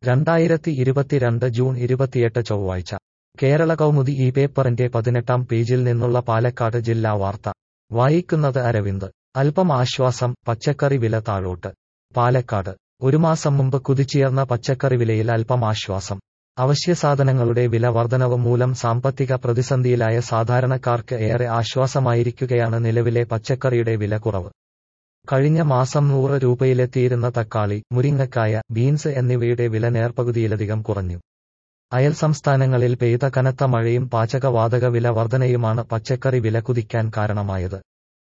രണ്ടായിരത്തി ഇരുപത്തിരണ്ട് ജൂൺ ഇരുപത്തിയെട്ട് ചൊവ്വാഴ്ച കേരള കൗമുദി ഈ പേപ്പറിന്റെ പതിനെട്ടാം പേജിൽ നിന്നുള്ള പാലക്കാട് ജില്ലാ വാർത്ത വായിക്കുന്നത് അരവിന്ദ് അല്പം ആശ്വാസം പച്ചക്കറി വില താഴോട്ട് പാലക്കാട് ഒരു മാസം മുമ്പ് കുതിച്ചുയർന്ന പച്ചക്കറി വിലയിൽ അല്പം ആശ്വാസം അവശ്യസാധനങ്ങളുടെ വില വർധനവ് മൂലം സാമ്പത്തിക പ്രതിസന്ധിയിലായ സാധാരണക്കാർക്ക് ഏറെ ആശ്വാസമായിരിക്കുകയാണ് നിലവിലെ പച്ചക്കറിയുടെ വില കുറവ് കഴിഞ്ഞ മാസം നൂറ് രൂപയിലെത്തിയിരുന്ന തക്കാളി മുരിങ്ങക്കായ ബീൻസ് എന്നിവയുടെ വില നേർപകുതിയിലധികം കുറഞ്ഞു അയൽ സംസ്ഥാനങ്ങളിൽ പെയ്ത കനത്ത മഴയും പാചകവാതക വില വർധനയുമാണ് പച്ചക്കറി വില കുതിക്കാൻ കാരണമായത്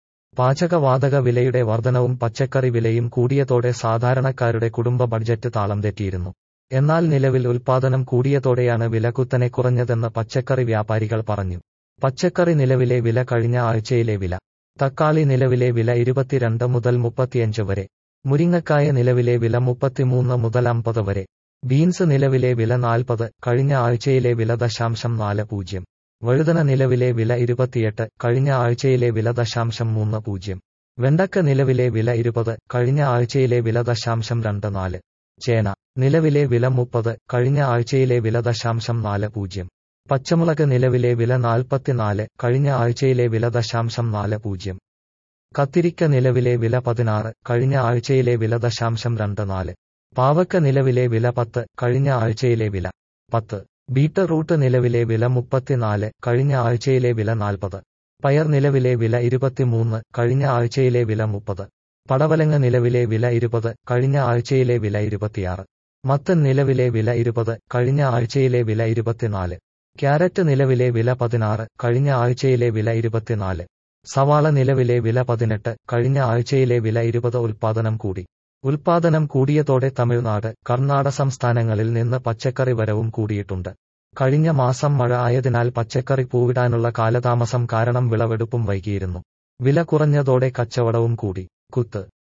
പാചകവാതക വിലയുടെ വർധനവും പച്ചക്കറി വിലയും കൂടിയതോടെ സാധാരണക്കാരുടെ കുടുംബ ബഡ്ജറ്റ് താളം തെറ്റിയിരുന്നു എന്നാൽ നിലവിൽ ഉൽപാദനം കൂടിയതോടെയാണ് വില കുത്തനെ കുറഞ്ഞതെന്ന് പച്ചക്കറി വ്യാപാരികൾ പറഞ്ഞു പച്ചക്കറി നിലവിലെ വില കഴിഞ്ഞ ആഴ്ചയിലെ വില തക്കാളി നിലവിലെ വില ഇരുപത്തിരണ്ട് മുതൽ മുപ്പത്തിയഞ്ച് വരെ മുരിങ്ങക്കായ നിലവിലെ വില മുപ്പത്തിമൂന്ന് മുതൽ അമ്പത് വരെ ബീൻസ് നിലവിലെ വില നാൽപ്പത് കഴിഞ്ഞ ആഴ്ചയിലെ വില ദശാംശം നാല് പൂജ്യം വഴുതന നിലവിലെ വില ഇരുപത്തിയെട്ട് കഴിഞ്ഞ ആഴ്ചയിലെ വില ദശാംശം മൂന്ന് പൂജ്യം വെണ്ടക്ക നിലവിലെ വില ഇരുപത് കഴിഞ്ഞ ആഴ്ചയിലെ വില ദശാംശം രണ്ട് നാല് ചേന നിലവിലെ വില മുപ്പത് കഴിഞ്ഞ ആഴ്ചയിലെ വില ദശാംശം നാല് പൂജ്യം പച്ചമുളക് നിലവിലെ വില നാൽപ്പത്തിനാല് കഴിഞ്ഞ ആഴ്ചയിലെ വില ദശാംശം നാല് പൂജ്യം കത്തിരിക്ക നിലവിലെ വില പതിനാറ് കഴിഞ്ഞ ആഴ്ചയിലെ വില ദശാംശം രണ്ട് നാല് പാവക്ക നിലവിലെ വില പത്ത് കഴിഞ്ഞ ആഴ്ചയിലെ വില പത്ത് ബീറ്ററൂട്ട് നിലവിലെ വില മുപ്പത്തിനാല് കഴിഞ്ഞ ആഴ്ചയിലെ വില നാൽപ്പത് പയർ നിലവിലെ വില ഇരുപത്തിമൂന്ന് കഴിഞ്ഞ ആഴ്ചയിലെ വില മുപ്പത് പടവലങ്ങ നിലവിലെ വില ഇരുപത് കഴിഞ്ഞ ആഴ്ചയിലെ വില ഇരുപത്തിയാറ് മത്തൻ നിലവിലെ വില ഇരുപത് കഴിഞ്ഞ ആഴ്ചയിലെ വില ഇരുപത്തിനാല് ക്യാരറ്റ് നിലവിലെ വില പതിനാറ് കഴിഞ്ഞ ആഴ്ചയിലെ വില ഇരുപത്തിനാല് സവാള നിലവിലെ വില പതിനെട്ട് കഴിഞ്ഞ ആഴ്ചയിലെ വില ഇരുപത് ഉൽപാദനം കൂടി ഉൽപാദനം കൂടിയതോടെ തമിഴ്നാട് കർണാടക സംസ്ഥാനങ്ങളിൽ നിന്ന് പച്ചക്കറി വരവും കൂടിയിട്ടുണ്ട് കഴിഞ്ഞ മാസം മഴ ആയതിനാൽ പച്ചക്കറി പൂവിടാനുള്ള കാലതാമസം കാരണം വിളവെടുപ്പും വൈകിയിരുന്നു വില കുറഞ്ഞതോടെ കച്ചവടവും കൂടി കുത്ത്